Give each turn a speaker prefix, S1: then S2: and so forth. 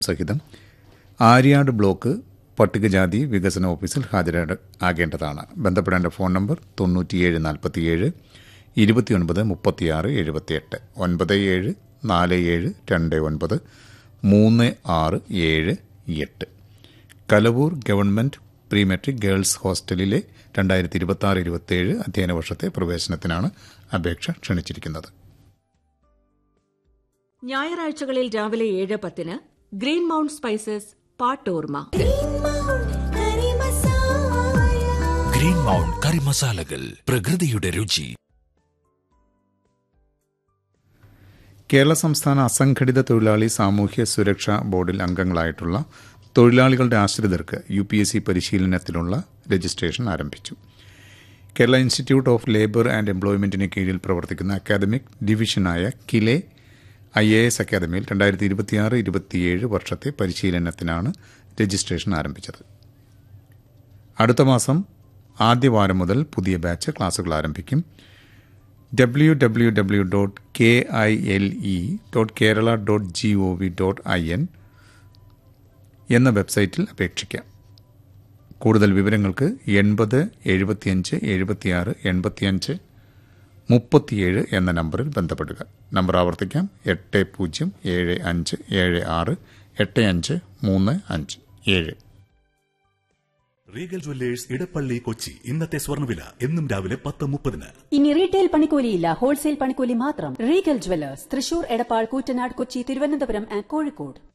S1: സഹിതം ആര്യാട് ബ്ലോക്ക് പട്ടികജാതി വികസന ഓഫീസിൽ ഹാജരാ ആകേണ്ടതാണ് ബന്ധപ്പെടേണ്ട ഫോൺ നമ്പർ തൊണ്ണൂറ്റിയേഴ് നാൽപ്പത്തിയേഴ് ഇരുപത്തിയൊൻപത് മുപ്പത്തിയാറ് എഴുപത്തിയെട്ട് ഒൻപത് ഏഴ് നാല് ഏഴ് രണ്ട് ഒൻപത് മൂന്ന് ആറ് ഏഴ് എട്ട് Kalavoor government pre matric girls ഹോസ്റ്റലിലെ രണ്ടായിരത്തി ഇരുപത്തി ആറ് ഇരുപത്തിയേഴ് അധ്യയന വർഷത്തെ പ്രവേശനത്തിനാണ് അപേക്ഷ ക്ഷണിച്ചിരിക്കുന്നത്
S2: ഞായറാഴ്ചകളിൽ രാവിലെ ഏഴ് പത്തിന് ഗ്രീൻ മൗണ്ട് സ്പൈസസ് പാട്ടോർമ
S3: ഗ്രീൻ മൗണ്ട് കറി മസാലകൾ പ്രകൃതിയുടെ രുചി
S1: കേരള സംസ്ഥാന അസംഘടിത തൊഴിലാളി സാമൂഹ്യ സുരക്ഷാ ബോർഡിൽ അംഗങ്ങളായിട്ടുള്ള തൊഴിലാളികളുടെ ആശ്രിതർക്ക് യു പി എസ് സി പരിശീലനത്തിനുള്ള രജിസ്ട്രേഷൻ ആരംഭിച്ചു Kerala institute of labour and എംപ്ലോയ്മെന്റിന് കീഴിൽ പ്രവർത്തിക്കുന്ന അക്കാദമിക് ഡിവിഷനായ കിലെ ഐ എ എസ് അക്കാദമിയിൽ രണ്ടായിരത്തി ഇരുപത്തിയാറ് ഇരുപത്തിയേഴ് വർഷത്തെ പരിശീലനത്തിനാണ് രജിസ്ട്രേഷൻ ആരംഭിച്ചത് അടുത്ത മാസം ആദ്യവാരം മുതൽ പുതിയ ബാച്ച് ക്ലാസുകൾ ആരംഭിക്കും W W W dot K I L E dot Kerala dot G O V dot I N എന്ന വെബ്സൈറ്റിൽ അപേക്ഷിക്കാം കൂടുതൽ വിവരങ്ങൾക്ക് എൺപത് എഴുപത്തിയഞ്ച് എഴുപത്തിയാറ് എൺപത്തിയഞ്ച് മുപ്പത്തിയേഴ് എന്ന നമ്പറിൽ ബന്ധപ്പെടുക നമ്പർ ആവർത്തിക്കാം എട്ട് പൂജ്യം ഏഴ് അഞ്ച് ഏഴ് ആറ് എട്ട് അഞ്ച് മൂന്ന് അഞ്ച് ഏഴ്
S4: റീഗൽ ജ്വല്ലേഴ്സ് ഇടപ്പള്ളി കൊച്ചി ഇന്നത്തെ സ്വർണ്ണവില എന്നും രാവിലെ പത്ത് മുപ്പതിന്
S5: ഇനി റീറ്റെയിൽ പണിക്കൂലിയില്ല ഹോൾസെയിൽ പണിക്കൂലി മാത്രം Regal jewellers Thrissur Edappal Koottanad Kochi Thiruvananthapuram and Kozhikode